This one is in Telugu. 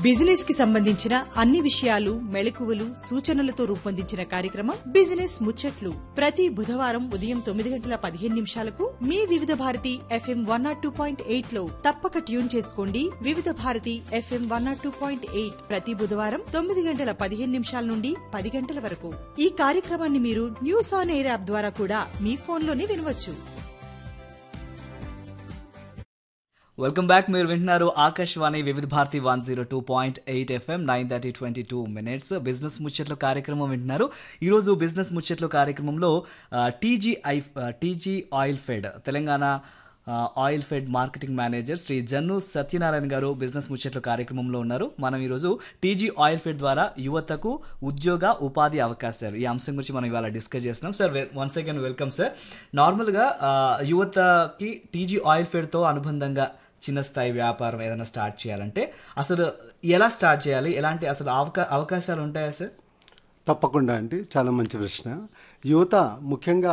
బిజినెస్ కి సంబంధించిన అన్ని విషయాలు మెళకువలు సూచనలతో రూపొందించిన కార్యక్రమం బిజినెస్ ముచ్చట్లు ప్రతి బుధవారం ఉదయం తొమ్మిది గంటల పదిహేను నిమిషాలకు మీ Vividh Bharati FM one naught two point eight లో తప్పక ట్యూన్ చేసుకోండి Vividh Bharati FM one naught two point eight ప్రతి బుధవారం తొమ్మిది గంటల పదిహేను నిమిషాల నుండి పది గంటల వరకు ఈ కార్యక్రమాన్ని మీరు న్యూస్ ఆన్ ఎయిర్ యాప్ ద్వారా కూడా మీ ఫోన్లోనే వినవచ్చు వెల్కమ్ బ్యాక్ మీరు వింటున్నారు Akashvani Vividh Bharati one zero two point eight FM nine thirty twenty two minutes business ముచ్చట్లు కార్యక్రమం వింటున్నారు ఈరోజు బిజినెస్ ముచ్చట్లు కార్యక్రమంలో TG I TG oil fed Telangana ఆ, oil fed marketing manager Shri Jannu Satyanarayana గారు బిజినెస్ ముచ్చట్లు కార్యక్రమంలో ఉన్నారు మనం ఈరోజు టీజీ ఆయిల్ ఫెడ్ ద్వారా యువతకు ఉద్యోగ ఉపాధి అవకాశాలు ఈ అంశం గురించి మనం ఇవాళ డిస్కస్ చేస్తున్నాం sir once again welcome sir నార్మల్గా ఆ, యువతకి టీజీ ఆయిల్ ఫెడ్తో అనుబంధంగా చిన్న స్థాయి వ్యాపారం ఏదైనా స్టార్ట్ చేయాలంటే అసలు ఎలా స్టార్ట్ చేయాలి ఎలాంటి అసలు అవకా అవకాశాలు ఉంటాయా సార్ తప్పకుండా అండి చాలా మంచి ప్రశ్న యువత ముఖ్యంగా